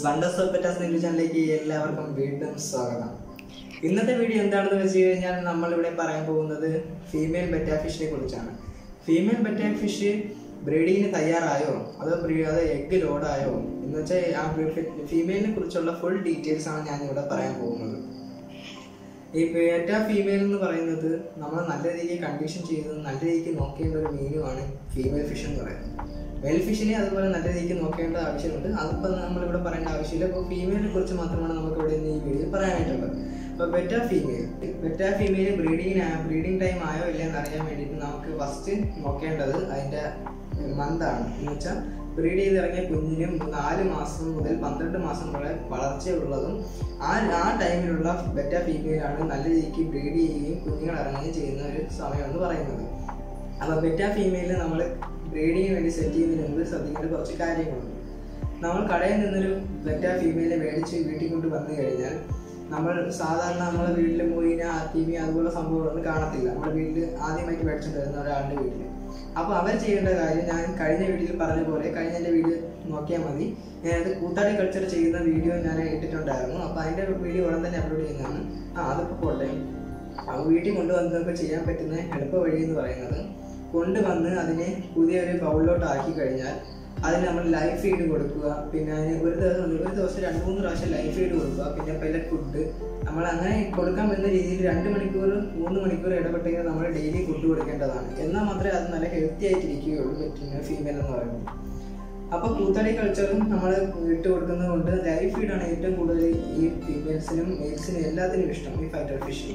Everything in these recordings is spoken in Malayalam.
വണ്ടേഴ്സ് ഓഫ് പെറ്റാസ് നെല്ലു ചാനലിലേക്ക് എല്ലാവർക്കും വീണ്ടും സ്വാഗതം ഇന്നത്തെ വീഡിയോ എന്താണെന്ന് വെച്ച് കഴിഞ്ഞാൽ നമ്മൾ ഇവിടെ പറയാൻ പോകുന്നത് ഫീമെയിൽ ബെറ്റാ ഫിഷിനെ കുറിച്ചാണ് ഫീമെയിൽ ബെറ്റാ ഫിഷ് ബ്രീഡിങ്ങിന് തയ്യാറായോ അതോ ബ്രീ- അത് എഗ് ലോഡായോ എന്ന് വെച്ചാൽ ആ ഫീമെയിലിനെ കുറിച്ചുള്ള ഫുൾ ഡീറ്റെയിൽസ് ആണ് ഞാൻ ഇവിടെ പറയാൻ പോകുന്നത് ഈ ബേറ്റ ഫീമെയിൽ എന്ന് പറയുന്നത് നമ്മൾ നല്ല രീതിയിൽ കണ്ടീഷൻ ചെയ്ത് നല്ല രീതിക്ക് നോക്കേണ്ട ഒരു മീനുമാണ് ഫീമെയിൽ ഫിഷ് എന്ന് പറയുന്നത് മെയിൽ ഫിഷിനെ അതുപോലെ നല്ല രീതിക്ക് നോക്കേണ്ട ആവശ്യമുണ്ട് അതിപ്പോൾ നമ്മളിവിടെ പറയേണ്ട ആവശ്യമില്ല അപ്പോൾ ഫീമെയിലിനെ കുറിച്ച് മാത്രമാണ് നമുക്ക് ഇവിടെ ഇന്ന് ഈ വീഡിയോയിൽ പറയാനായിട്ടുള്ളത് അപ്പോൾ ബെറ്റ ഫീമെയിൽ ബെറ്റ ഫീമെയിൽ ബ്രീഡിങ്ങിന് ബ്രീഡിംഗ് ടൈം ആയോ ഇല്ലയെന്ന് അറിയാൻ വേണ്ടിയിട്ട് നമുക്ക് ഫസ്റ്റ് നോക്കേണ്ടത് അതിൻ്റെ മന്താണ് എന്ന് വെച്ചാൽ ബ്രീഡ് ചെയ്തിറങ്ങിയ കുഞ്ഞിന് നാല് മാസം മുതൽ പന്ത്രണ്ട് മാസം വരെ വളർച്ചയുള്ളതും ആ ആ ടൈമിലുള്ള ബെറ്റ ഫീമെയിലാണ് നല്ല രീതിക്ക് ബ്രീഡ് ചെയ്യുകയും കുഞ്ഞുങ്ങൾ ഇറങ്ങുകയും ചെയ്യുന്ന ഒരു സമയം എന്ന് പറയുന്നത് അപ്പോൾ ബെറ്റ ഫീമെയിലിന് നമ്മൾ ബ്രീഡിങ്ങിന് വേണ്ടി സെറ്റ് ചെയ്യുന്നതിന് മുമ്പ് ശ്രദ്ധിക്കേണ്ട കുറച്ച് കാര്യങ്ങളുണ്ട് നമ്മൾ കടയിൽ നിന്നൊരു ബെറ്റ ഫീമെയിലെ മേടിച്ച് വീട്ടിൽ കൊണ്ട് വന്നു കഴിഞ്ഞാൽ നമ്മൾ സാധാരണ നമ്മളെ വീട്ടിൽ പോയി ആ ടി വി അതുപോലെ സംഭവങ്ങളൊന്നും കാണത്തില്ല നമ്മുടെ വീട്ടിൽ ആദ്യമായിട്ട് മേടിച്ചുകൊണ്ട് വരുന്ന ഒരാളുടെ വീട്ടിൽ അപ്പോൾ അവർ ചെയ്യേണ്ട കാര്യം ഞാൻ കഴിഞ്ഞ വീഡിയോയിൽ പറഞ്ഞ പോലെ കഴിഞ്ഞ എൻ്റെ വീഡിയോ നോക്കിയാൽ മതി ഞാനത് കൂത്താടി കൾച്ചർ ചെയ്യുന്ന വീഡിയോ ഞാൻ ഇട്ടിട്ടുണ്ടായിരുന്നു അപ്പോൾ അതിൻ്റെ വീഡിയോ ഉടൻ തന്നെ അപ്ലോഡ് ചെയ്യുന്നതാണ് ആ അതിപ്പോൾ പോട്ടെ അപ്പോൾ വീട്ടിൽ കൊണ്ടുവന്ന് നമുക്ക് ചെയ്യാൻ പറ്റുന്ന എളുപ്പ വഴി എന്ന് പറയുന്നത് കൊണ്ടുവന്ന് അതിനെ പുതിയൊരു ബൗളിലോട്ട് ആക്കി കഴിഞ്ഞാൽ അതിന് നമ്മൾ ലൈഫ് ഫീഡ് കൊടുക്കുക പിന്നെ അതിന് ഒരു ദിവസം ഒരു ദിവസം രണ്ട് മൂന്ന് പ്രാവശ്യം ലൈഫ് ഫീഡ് കൊടുക്കുക പിന്നെ പെല്ലറ്റ് ഫുഡ് നമ്മൾ അങ്ങനെ കൊടുക്കാൻ പറ്റുന്ന രീതിയിൽ രണ്ട് മണിക്കൂർ മൂന്ന് മണിക്കൂർ ഇടപെട്ടെങ്കിൽ നമ്മൾ ഡെയിലി ഫുഡ് കൊടുക്കേണ്ടതാണ് എന്നാൽ മാത്രമേ അത് നല്ല ഹെൽത്തി ആയിട്ടിരിക്കുകയുള്ളൂ പറ്റുന്ന ഫീമെയിൽ എന്ന് പറയുന്നത് അപ്പോൾ കൂത്തടി കൾച്ചറും നമ്മൾ ഇട്ട് കൊടുക്കുന്നത് കൊണ്ട് ലൈഫ് ഫീഡാണ് ഏറ്റവും കൂടുതൽ ഈ ഫീമെയിൽസിനും മെയിൽസിനും എല്ലാത്തിനും ഇഷ്ടം ഈ ഫൈറ്റർ ഫിഷിൽ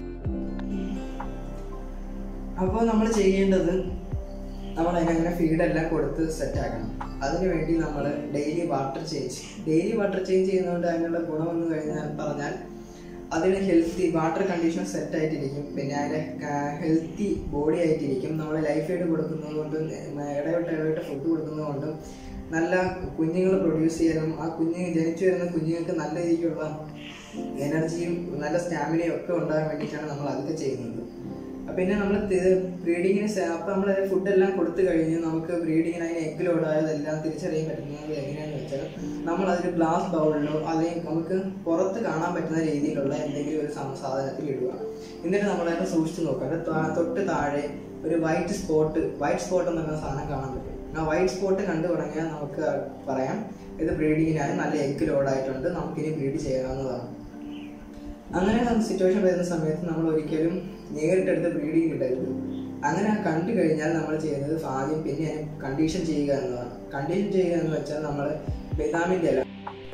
അപ്പോൾ നമ്മൾ ചെയ്യേണ്ടത് നമ്മൾ അതിനങ്ങനെ ഫീഡെല്ലാം കൊടുത്ത് സെറ്റ് ആക്കണം അതിനു വേണ്ടി നമ്മൾ daily water change daily water change ചെയ്യുന്നതുകൊണ്ട് അതിനുള്ള ഗുണമെന്ന് കഴിഞ്ഞാൽ പറഞ്ഞാൽ അതിന് ഹെൽത്തി വാട്ടർ കണ്ടീഷൻ സെറ്റ് ആയിട്ടിരിക്കും പിന്നെ അതിൻ്റെ ഹെൽത്തി ബോഡി ആയിട്ടിരിക്കും നമ്മൾ ലൈഫ് എയ്ഡ് കൊടുക്കുന്നത് കൊണ്ടും ഇടവിട്ട് ഇടവിട്ട് ഫുഡ് കൊടുക്കുന്നത് കൊണ്ടും നല്ല കുഞ്ഞുങ്ങൾ പ്രൊഡ്യൂസ് ചെയ്യാനും ആ കുഞ്ഞ് ജനിച്ചു വരുന്ന കുഞ്ഞുങ്ങൾക്ക് നല്ല രീതിക്കുള്ള എനർജിയും നല്ല സ്റ്റാമിനയും ഒക്കെ ഉണ്ടാകാൻ വേണ്ടിയിട്ടാണ് നമ്മൾ അതൊക്കെ ചെയ്യുന്നത് പിന്നെ നമ്മൾ ബ്രീഡിങ്ങിന് അപ്പം നമ്മൾ ഫുഡെല്ലാം കൊടുത്തു കഴിഞ്ഞ് നമുക്ക് ബ്രീഡിങ്ങിന് അതിന് എഗ് ലോഡായതെല്ലാം തിരിച്ചറിയാൻ പറ്റുന്നത് എങ്ങനെയാണെന്ന് വെച്ചാൽ നമ്മൾ അതൊരു ഗ്ലാസ് ബൗളിലോ അല്ലെങ്കിൽ നമുക്ക് പുറത്ത് കാണാൻ പറ്റുന്ന രീതിയിലുള്ള എന്തെങ്കിലും ഒരു സം- സാധനത്തിൽ ഇടുക എന്നിട്ട് നമ്മളതിനെ സൂക്ഷിച്ച് നോക്കുക അത് താ- തൊട്ട് താഴെ ഒരു വൈറ്റ് സ്പോട്ട് വൈറ്റ് സ്പോട്ട് എന്ന് പറയുന്ന സാധനം കാണാൻ പറ്റും ആ വൈറ്റ് സ്പോട്ട് കണ്ടു തുടങ്ങിയാൽ നമുക്ക് പറയാം ഇത് ബ്രീഡിങ്ങിനായി നല്ല എഗ് ലോഡായിട്ടുണ്ട് നമുക്കിനി ബ്രീഡ് ചെയ്യാവുന്നതാണ് അങ്ങനെ സിറ്റുവേഷൻ വരുന്ന സമയത്ത് നമ്മൾ ഒരിക്കലും നേരിട്ടെടുത്ത് ബ്രീഡിങ് ഇടരുത് അങ്ങനെ കണ്ടു കഴിഞ്ഞാൽ നമ്മൾ ചെയ്യുന്നത് ആദ്യം പിന്നെ അതിനെ കണ്ടീഷൻ ചെയ്യുക എന്നതാണ് കണ്ടീഷൻ ചെയ്യുക എന്ന് വെച്ചാൽ നമ്മൾ ബദാമിൻ്റെ ഇല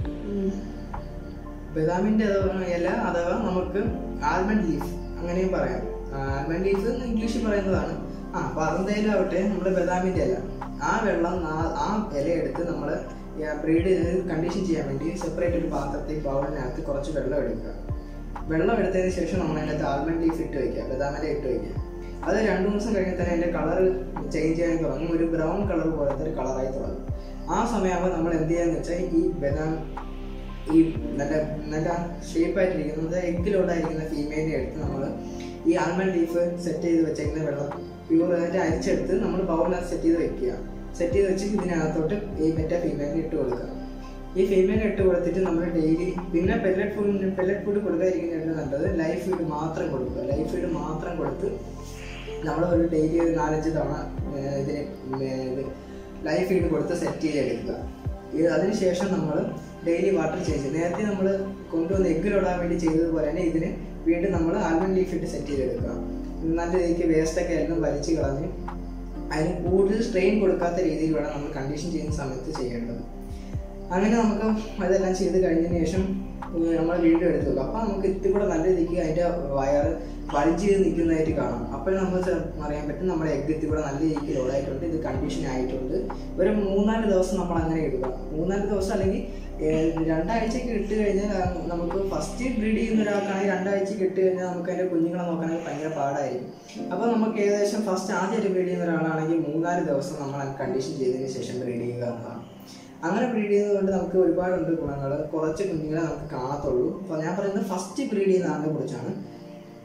ബദാമിൻ്റെ ഇല അഥവാ നമുക്ക് ആൽമണ്ട് ലീഫ് അങ്ങനെയും പറയാം ആൽമണ്ട് ലീഫ് എന്ന് ഇംഗ്ലീഷിൽ പറയുന്നതാണ് ആ പറന്തയിലാവട്ടെ നമ്മൾ ബദാമിൻ്റെ ഇല ആ വെള്ളം ആ- ആ ഇല എടുത്ത് നമ്മൾ ബ്രീഡ് ചെയ്ത് കണ്ടീഷൻ ചെയ്യാൻ വേണ്ടി സെപ്പറേറ്റ് ഒരു പാത്രത്തിൽ ബൗളിനകത്ത് കുറച്ച് വെള്ളം എടുക്കുക വെള്ളം എടുത്തതിന് ശേഷം നമ്മൾ അതിനകത്ത് ആൽമണ്ട് ലീഫ് ഇട്ട് വയ്ക്കുക ബദാമില ഇട്ട് വയ്ക്കുക അത് രണ്ട് മൂന്ന് ദിവസം കഴിഞ്ഞാൽ തന്നെ അതിൻ്റെ കളർ ചേഞ്ച് ചെയ്യാൻ തുടങ്ങും ഒരു ബ്രൗൺ കളർ പോലത്തെ ഒരു കളറായി തുടങ്ങും ആ സമയമാകുമ്പോൾ നമ്മൾ എന്ത് ചെയ്യാന്ന് വെച്ചാൽ ഈ ബദാം ഈ നല്ല നല്ല ഷേപ്പായിട്ടിരിക്കുന്നത് എഗ്ഗിലോട്ടായിരിക്കുന്ന ഫീമെയിലിനെ എടുത്ത് നമ്മൾ ഈ ആൽമണ്ട് ലീഫ് സെറ്റ് ചെയ്ത് വെച്ചേക്കുന്ന വെള്ളം പ്യൂറായിട്ട് അരിച്ചെടുത്ത് നമ്മൾ ബൗളിനകത്ത് സെറ്റ് ചെയ്ത് വെക്കുക സെറ്റ് ചെയ്ത് വെച്ച് ഇതിനകത്തോട്ട് ഈ മറ്റേ ഫീമെയിലിനെ ഇട്ട് കൊടുക്കുക ഈ ഫീമെയിൽ ഇട്ട് കൊടുത്തിട്ട് നമ്മൾ ഡെയിലി പിന്നെ പെല്ലറ്റ് ഫുഡ് പെല്ലറ്റ് ഫുഡ് കൊടുക്കാതിരിക്കുന്നതാണ് നല്ലത് ലൈഫ് ഫീഡ് മാത്രം കൊടുക്കുക ലൈഫ് ഫീഡ് മാത്രം കൊടുത്ത് നമ്മൾ ഒരു ഡെയിലി ഒരു നാലഞ്ച് തവണ ഏർ ഇതിന് ഏർ ഇത് ലൈഫ് ഫീഡ് കൊടുത്ത് സെറ്റ് ചെയ്തെടുക്കുക ഇത് അതിനുശേഷം നമ്മൾ ഡെയിലി വാട്ടർ ചേഞ്ച് നേരത്തെ നമ്മൾ കൊണ്ടുവന്ന് എഗ്ഗിലിടാൻ വേണ്ടി ചെയ്തതുപോലെ തന്നെ ഇതിന് വീണ്ടും നമ്മൾ ആൽമണ്ട് ലീഫ് ഇട്ട് സെറ്റ് ചെയ്തെടുക്കുക നല്ല രീതിക്ക് വേസ്റ്റൊക്കെ എല്ലാം വലിച്ചു കളഞ്ഞ് അതിന് കൂടുതൽ സ്ട്രെയിൻ കൊടുക്കാത്ത രീതിയിൽ വേണം നമ്മൾ കണ്ടീഷൻ ചെയ്യുന്ന സമയത്ത് ചെയ്യേണ്ടത് അങ്ങനെ നമുക്ക് അതെല്ലാം ചെയ്ത് കഴിഞ്ഞതിന് ശേഷം നമ്മൾ വീണ്ടും എടുത്തു വെക്കും അപ്പം നമുക്ക് ഇത്തിരി കൂടെ നല്ല രീതിക്ക് അതിൻ്റെ വയറ് വലിച്ച് ചെയ്ത് നിൽക്കുന്നതായിട്ട് കാണാം അപ്പോൾ നമുക്ക് ചെ- അറിയാൻ പറ്റും നമ്മുടെ എഗ് ഇത്തിരി കൂടെ നല്ല രീതിക്ക് ലോഡായിട്ടുണ്ട് ഇത് കണ്ടീഷൻ ആയിട്ടുണ്ട് ഒരു മൂന്നാല് ദിവസം നമ്മൾ അങ്ങനെ ഇടുക മൂന്നാല് ദിവസം അല്ലെങ്കിൽ ഏഹ്, രണ്ടാഴ്ചക്ക് ഇട്ട് കഴിഞ്ഞാൽ ആ, നമുക്ക് ഫസ്റ്റ് ബ്രീഡ് ചെയ്യുന്ന ഒരാൾക്കാണെങ്കിൽ രണ്ടാഴ്ചക്ക് ഇട്ട് കഴിഞ്ഞാൽ നമുക്ക് അതിൻ്റെ കുഞ്ഞുങ്ങളെ നോക്കണമെങ്കിൽ ഭയങ്കര പാടായിരിക്കും അപ്പോൾ നമുക്ക് ഏകദേശം ഫസ്റ്റ് ആദ്യമായിട്ട് ബ്രീഡ് ചെയ്യുന്ന ഒരാളാണെങ്കിൽ മൂന്നാല് ദിവസം നമ്മൾ കണ്ടീഷൻ ചെയ്തതിന് ശേഷം ബ്രീഡ് ചെയ്യുക എന്നതാണ് അങ്ങനെ ബ്രീഡ് ചെയ്യുന്നത് കൊണ്ട് നമുക്ക് ഒരുപാടുണ്ട് ഗുണങ്ങൾ കുറച്ച് കുഞ്ഞുങ്ങളെ നമുക്ക് കാണത്തുള്ളൂ അപ്പോൾ ഞാൻ പറയുന്നത് ഫസ്റ്റ് ബ്രീഡ് ചെയ്യുന്ന ആളിനെ കുറിച്ചാണ്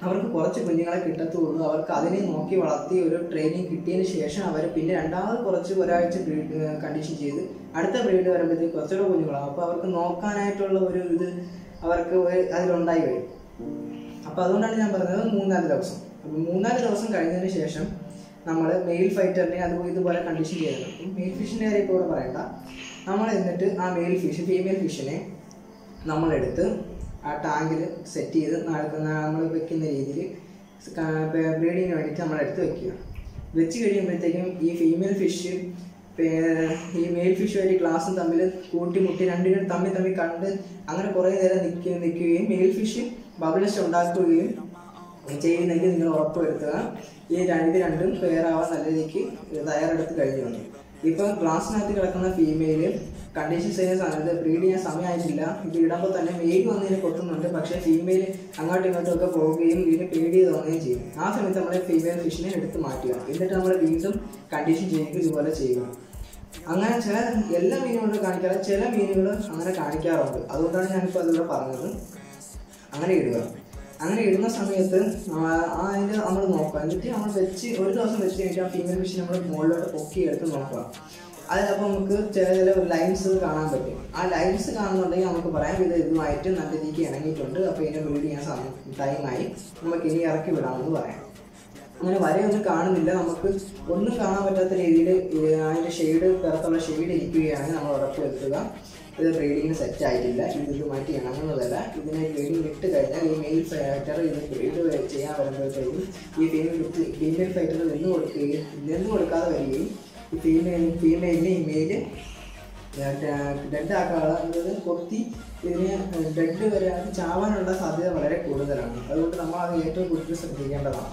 അവർക്ക് കുറച്ച് കുഞ്ഞുങ്ങളെ കിട്ടത്തുള്ളൂ അവർക്ക് അതിനെ നോക്കി വളർത്തി ഒരു ട്രെയിനിങ് കിട്ടിയതിന് ശേഷം അവർ പിന്നെ രണ്ടാമത് കുറച്ച് ഒരാഴ്ച ബ്രീഡ് കണ്ടീഷൻ ചെയ്ത് അടുത്ത ബ്രീഡ് വരുമ്പോഴത്തേക്ക് കുറച്ചുകൂടെ കുഞ്ഞുങ്ങളാവും അപ്പോൾ അവർക്ക് നോക്കാനായിട്ടുള്ള ഒരു ഇത് അവർക്ക് ഒരു- അതിലുണ്ടായി വരും അപ്പോൾ അതുകൊണ്ടാണ് ഞാൻ പറഞ്ഞത് മൂന്നാല് ദിവസം അപ്പോൾ മൂന്നാല് ദിവസം കഴിഞ്ഞതിന് ശേഷം നമ്മൾ മെയിൽ ഫൈറ്ററിനെ അത് ഇതുപോലെ കണ്ടീഷൻ ചെയ്തിട്ടുണ്ട് മെയിൽ ഫിഷിൻ്റെ കാര്യം ഇപ്പോൾ ഇവിടെ പറയണ്ട നമ്മൾ എന്നിട്ട് ആ മെയിൽ ഫിഷ് ഫീമെയിൽ ഫിഷിനെ നമ്മളെടുത്ത് ആ ടാങ്കിൽ സെറ്റ് ചെയ്ത് നടക്കുന്ന നമ്മൾ വെക്കുന്ന രീതിയിൽ ബ്രീഡിങ്ങിന് വേണ്ടിയിട്ട് നമ്മൾ എടുത്ത് വെക്കുക വെച്ച് കഴിയുമ്പോഴത്തേക്കും ഈ ഫീമെയിൽ ഫിഷ് ഈ മെയിൽ ഫിഷുമായിട്ട് ഗ്ലാസും തമ്മിൽ കൂട്ടിമുട്ടി രണ്ടിനും തമ്മിൽ തമ്മിൽ കണ്ട് അങ്ങനെ കുറേ നേരം നിൽക്കുക നിൽക്കുകയും മെയിൽ ഫിഷ് ബബിൾസ് ഉണ്ടാക്കുകയും ചെയ്യുന്നെങ്കിൽ നിങ്ങൾ ഉറപ്പ് വരുത്തുക ഈ ര- ഇത് രണ്ടും പെയറാവാൻ നല്ല രീതിക്ക് തയ്യാറെടുത്ത് കഴിഞ്ഞു വന്നു ഇപ്പം ഗ്ലാസ്സിനകത്ത് കിടക്കുന്ന ഫീമെയില് കണ്ടീഷൻ ചെയ്യുന്ന സമയത്ത് ബ്രീഡ് ചെയ്യാൻ സമയമായിട്ടില്ല ഇത് ഇടുമ്പോൾ തന്നെ മെയിൽ വന്ന് ഇതിനെ കൊത്തുന്നുണ്ട് പക്ഷേ ഫീമെയിൽ അങ്ങോട്ടും ഇങ്ങോട്ടും ഒക്കെ പോവുകയും ഇതിന് പേടി തോന്നുകയും ചെയ്യും ആ സമയത്ത് നമ്മൾ ഫീമെയിൽ ഫിഷിനെ എടുത്ത് മാറ്റുക എന്നിട്ട് നമ്മൾ വീണ്ടും കണ്ടീഷൻ ചെയ്യുക ഇതുപോലെ ചെയ്യുക അങ്ങനെ ചില എല്ലാ മീനുകളും കാണിക്കാറ് ചില മീനുകൾ അങ്ങനെ കാണിക്കാറുണ്ട് അതുകൊണ്ടാണ് ഞാനിപ്പോൾ അതിവിടെ പറഞ്ഞത് അങ്ങനെ ഇടുക അങ്ങനെ ഇടുന്ന സമയത്ത് ആ- ആ അതിൻ്റെ നമ്മൾ നോക്കുക എന്നിട്ട് നമ്മൾ വെച്ച് ഒരു ദിവസം വെച്ച് കഴിഞ്ഞിട്ട് ആ ഫീമെയിൽ ഫിഷ് നമ്മൾ മുകളിലോട്ട് പൊക്കി എടുത്ത് നോക്കുക അതിലപ്പോൾ നമുക്ക് ചില ചില ലൈൻസ് കാണാൻ പറ്റും ആ ലൈൻസ് കാണുന്നുണ്ടെങ്കിൽ നമുക്ക് പറയാം ഇത് ഇതുമായിട്ട് നല്ല രീതിക്ക് ഇണങ്ങിയിട്ടുണ്ട് അപ്പോൾ ഇതിനെ ബ്രീഡ് ചെയ്യാൻ സമയം ടൈമായി നമുക്ക് ഇനി ഇറക്കി വിടാമെന്ന് പറയാം അങ്ങനെ വരയൊന്നും കാണുന്നില്ല നമുക്ക് ഒന്നും കാണാൻ പറ്റാത്ത രീതിയിൽ അതിൻ്റെ ഷെയ്ഡ് പുറത്തുള്ള ഷെയ്ഡ് ഇരിക്കുകയാണെങ്കിൽ നമ്മൾ ഉറപ്പ് വരുത്തുക ഇത് ബ്രീഡിങ്ങിന് സെറ്റ് ആയിട്ടില്ല ഇത് ഇതുമായിട്ട് ഇണങ്ങുന്നതല്ല ഇതിനെ ബ്രീഡിങ് ഇട്ട് കഴിഞ്ഞാൽ ഈ മെയിൽ ഫൈറ്റർ ഇത് ബ്രീഡ് ചെയ്യാൻ വരുമ്പോഴത്തേക്കും ഈ ഫീമെയിൽ ഫീമെയിൽ ഫൈറ്റർ നിന്ന് കൊടുക്കുകയും നിന്ന് കൊടുക്കാതെ വരികയും ഈ ഫീമെയിൽ ഫീമെയിലിന് ഈ മെയില് ഡെഡ് ആക്കാനുള്ള അതായത് കൊത്തി ഇതിന് ഡെഡ് വരെ അത് ചാവാനുള്ള സാധ്യത വളരെ കൂടുതലാണ് അതുകൊണ്ട് നമ്മൾ അത് ഏറ്റവും കൂടുതൽ ശ്രദ്ധിക്കേണ്ടതാണ്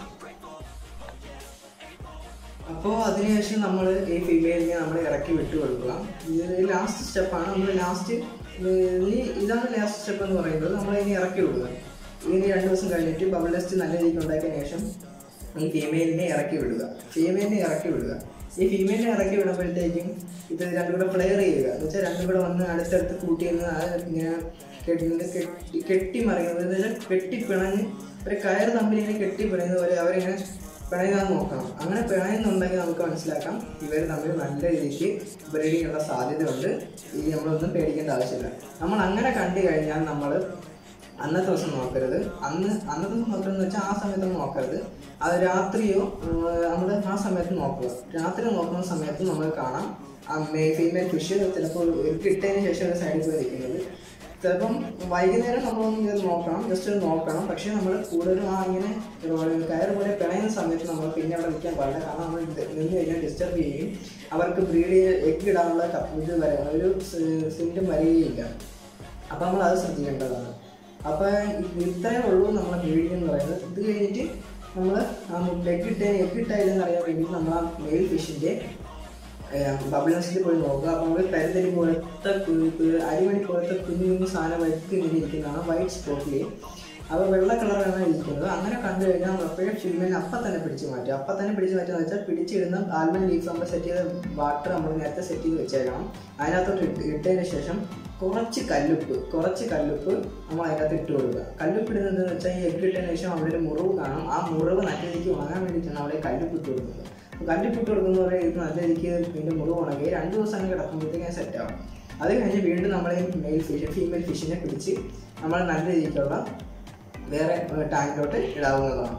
അപ്പോൾ അതിനുശേഷം നമ്മൾ ഈ ഫീമെയിലിനെ നമ്മൾ ഇറക്കി വിട്ടു കൊടുക്കുക ഇത് ലാസ്റ്റ് സ്റ്റെപ്പാണ് നമ്മൾ ലാസ്റ്റ് ഇനി ഇതാണ് ലാസ്റ്റ് സ്റ്റെപ്പ് എന്ന് പറയുന്നത് നമ്മൾ ഇനി ഇറക്കി വിടുക ഇനി രണ്ട് ദിവസം കഴിഞ്ഞിട്ട് ബബിൾ ടെസ്റ്റ് നല്ല രീതിക്ക് ഉണ്ടാക്കിയ ശേഷം ഈ ഫീമെയിലിനെ ഇറക്കി വിടുക ഫീമെയിലിനെ ഇറക്കി വിടുക ഈ ഫീമെയിലിനെ ഇറക്കി വിടുമ്പോഴത്തേക്കും ഇത് രണ്ടും കൂടെ ഫ്ലെയർ ചെയ്യുക എന്ന് വെച്ചാൽ രണ്ടും കൂടെ വന്ന് അടുത്തടുത്ത് കൂട്ടി നിന്ന് അത് ഇങ്ങനെ കെട്ടി കെട്ടി കെട്ടി മറിയുന്നത് എന്ന് വെച്ചാൽ കെട്ടിപ്പിണഞ്ഞ് ഒരു കയർ തമ്മിൽ ഇങ്ങനെ കെട്ടിപ്പിണയുന്ന പോലെ അവരിങ്ങനെ പിണയാൻ നോക്കണം അങ്ങനെ പിണയുന്നുണ്ടെങ്കിൽ നമുക്ക് മനസ്സിലാക്കാം ഇവർ തമ്മിൽ നല്ല രീതിക്ക് ബ്രീഡിംഗ് ഉള്ള സാധ്യതയുണ്ട് ഈ നമ്മളൊന്നും പേടിക്കേണ്ട ആവശ്യമില്ല നമ്മൾ അങ്ങനെ കണ്ടു കഴിഞ്ഞാൽ നമ്മൾ അന്നത്തെ ദിവസം നോക്കരുത് അന്ന് അന്നത്തെ ദിവസം നോക്കരുതെന്ന് വെച്ചാൽ ആ സമയത്തൊന്നും നോക്കരുത് അത് രാത്രിയോ നമ്മൾ ആ സമയത്ത് നോക്കുക രാത്രി നോക്കുന്ന സമയത്ത് നമ്മൾ കാണാം ആ മേ ഫീമെയിൽ ഫിഷ് ചിലപ്പോൾ കിട്ടതിന് ശേഷം ഒരു സൈഡിൽ പോയി നിൽക്കുന്നത് ചിലപ്പം വൈകുന്നേരം നമ്മളൊന്നും ഇത് നോക്കണം ജസ്റ്റ് ഒന്ന് നോക്കണം പക്ഷേ നമ്മൾ കൂടുതലും ആ ഇങ്ങനെ കയറ് പോലെ പിണയുന്ന സമയത്ത് നമ്മൾ പിന്നെ അവിടെ നിൽക്കാൻ പാടില്ല കാരണം നമ്മൾ ഇത് നിന്ന് കഴിഞ്ഞാൽ ഡിസ്റ്റർബ് ചെയ്യും അവർക്ക് ബ്രീഡ് എഗ് ഇടാനുള്ള കപ്പ് ഇത് വരെ ഒരു സിൻറ്റും വരികയില്ല അപ്പോൾ നമ്മൾ അത് ശ്രദ്ധിക്കേണ്ടതാണ് അപ്പോൾ ഇത്രയേ ഉള്ളൂ നമ്മളെ ബ്രീഡിംഗ് എന്ന് പറയുന്നത് ഇത് കഴിഞ്ഞിട്ട് നമ്മൾ ആ എഗ് ഇട്ട എഗ് ഇട്ടായില്ലെന്ന് അറിയാൻ വേണ്ടിയിട്ട് നമ്മൾ ആ മെയിൽ ഫിഷിൻ്റെ ബബിൾ നെസ്റ്റിൽ പോയി നോക്കുക അപ്പോൾ നമ്മൾ കരുതലി പോലത്തെ കു- കു- അരിമണി പോലത്തെ കുഞ്ഞു കുഞ്ഞു സാധനം വൈറ്റ് ഇങ്ങനെ ഇരിക്കുന്നതാണ് വൈറ്റ് സ്പോട്ടിൽ അപ്പോൾ വെള്ള കളറാണ് ഇരിക്കുന്നത് അങ്ങനെ കണ്ടു കഴിഞ്ഞാൽ നമ്മൾ എപ്പോഴും ഫീമെയിലിനെ അപ്പം തന്നെ പിടിച്ച് മാറ്റും അപ്പം തന്നെ പിടിച്ച് മാറ്റുക എന്ന് വെച്ചാൽ പിടിച്ചിടുന്ന ആൽമണ്ട് ലീഫ് നമ്മൾ സെറ്റ് ചെയ്ത വാട്ടർ നമ്മൾ നേരത്തെ സെറ്റ് ചെയ്ത് വെച്ചേക്കണം അതിനകത്തോട്ട് ഇട്ട് ഇട്ടതിന് ശേഷം കുറച്ച് കല്ലുപ്പ് കുറച്ച് കല്ലുപ്പ് നമ്മൾ അതിനകത്ത് ഇട്ട് കൊടുക്കുക കല്ലുപ്പ് ഇടുന്നത് എന്ന് വെച്ചാൽ ഈ എഗ് ഇട്ടതിന് ശേഷം അവിടെ ഒരു മുറിവ് കാണും ആ മുറിവ് നല്ല രീതിക്ക് ഉണങ്ങാൻ വേണ്ടിയിട്ടാണ് അവിടെ കല്ലുപ്പ് ഇട്ട് കൊടുക്കുന്നത് അപ്പോൾ കല്ലുപ്പ് ഇട്ട് കൊടുക്കുന്നവരെ ഇത് നല്ല രീതിക്ക് ഇതിൻ്റെ മുറിവ് ഉണങ്ങി രണ്ട് ദിവസം അങ്ങനെ കിടക്കുമ്പോഴത്തേക്കും സെറ്റ് ആവും അത് കഴിഞ്ഞ് വീണ്ടും നമ്മൾ ഈ മെയിൽ ഫിഷ് ഫീമെയിൽ ഫിഷിനെ പിടിച്ച് നമ്മൾ നല്ല രീതിക്കുള്ള വേറെ ടാങ്കിലോട്ട് ഇടാവുന്നതാണ്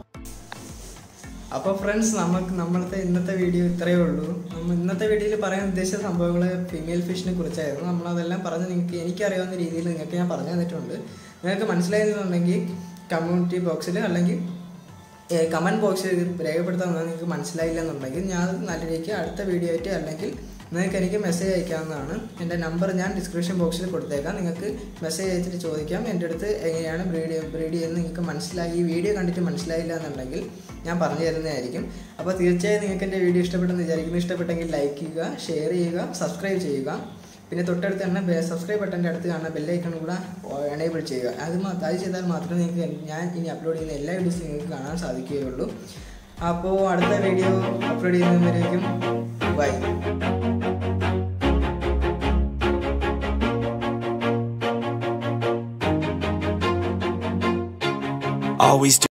അപ്പോൾ ഫ്രണ്ട്സ് നമുക്ക് നമ്മളത്തെ ഇന്നത്തെ വീഡിയോ ഇത്രയേ ഉള്ളൂ നമ്മൾ ഇന്നത്തെ വീഡിയോയിൽ പറയാൻ ഉദ്ദേശിച്ച സംഭവങ്ങൾ ഫീമെയിൽ ഫിഷിനെ കുറിച്ചായിരുന്നു നമ്മളതെല്ലാം പറഞ്ഞ് നിങ്ങൾക്ക് എനിക്കറിയാവുന്ന രീതിയിൽ നിങ്ങൾക്ക് ഞാൻ പറഞ്ഞു തന്നിട്ടുണ്ട് നിങ്ങൾക്ക് മനസ്സിലായെന്നുണ്ടെങ്കിൽ കമ്മ്യൂണിറ്റി ബോക്സിൽ അല്ലെങ്കിൽ കമൻറ്റ് ബോക്സിൽ രേഖപ്പെടുത്താൻ നിങ്ങൾക്ക് മനസ്സിലായില്ല എന്നുണ്ടെങ്കിൽ ഞാൻ അത് നല്ല രീതിക്ക് അടുത്ത വീഡിയോ ആയിട്ട് അല്ലെങ്കിൽ നിങ്ങൾക്ക് എനിക്ക് മെസ്സേജ് അയക്കാവുന്നതാണ് എൻ്റെ നമ്പർ ഞാൻ ഡിസ്ക്രിപ്ഷൻ ബോക്സിൽ കൊടുത്തേക്കാം നിങ്ങൾക്ക് മെസ്സേജ് അയച്ചിട്ട് ചോദിക്കാം എൻ്റെ അടുത്ത് എങ്ങനെയാണ് ബ്രീഡ് ബ്രീഡ് ചെയ്യുന്നത് നിങ്ങൾക്ക് മനസ്സിലായി ഈ വീഡിയോ കണ്ടിട്ട് മനസ്സിലായില്ല എന്നുണ്ടെങ്കിൽ ഞാൻ പറഞ്ഞു തരുന്നതായിരിക്കും അപ്പോൾ തീർച്ചയായും നിങ്ങൾക്ക് എൻ്റെ വീഡിയോ ഇഷ്ടപ്പെട്ടെന്ന് വിചാരിക്കുന്നു ഇഷ്ടപ്പെട്ടെങ്കിൽ ലൈക്ക് ചെയ്യുക ഷെയർ ചെയ്യുക സബ്സ്ക്രൈബ് ചെയ്യുക പിന്നെ തൊട്ടടുത്ത് തന്നെ സബ്സ്ക്രൈബ് ബട്ടൻ്റെ അടുത്ത് കാണുന്ന ബെല്ലൈക്കൺ കൂടെ എനേബിൾ ചെയ്യുക അത് മാ- അത് ചെയ്താൽ മാത്രമേ നിങ്ങൾക്ക് ഞാൻ ഇനി അപ്ലോഡ് ചെയ്യുന്ന എല്ലാ വീഡിയോസും നിങ്ങൾക്ക് കാണാൻ സാധിക്കുകയുള്ളൂ അപ്പോൾ അടുത്ത വീഡിയോ അപ്ലോഡ് ചെയ്യുന്നതിലേക്കും ബൈ Always do.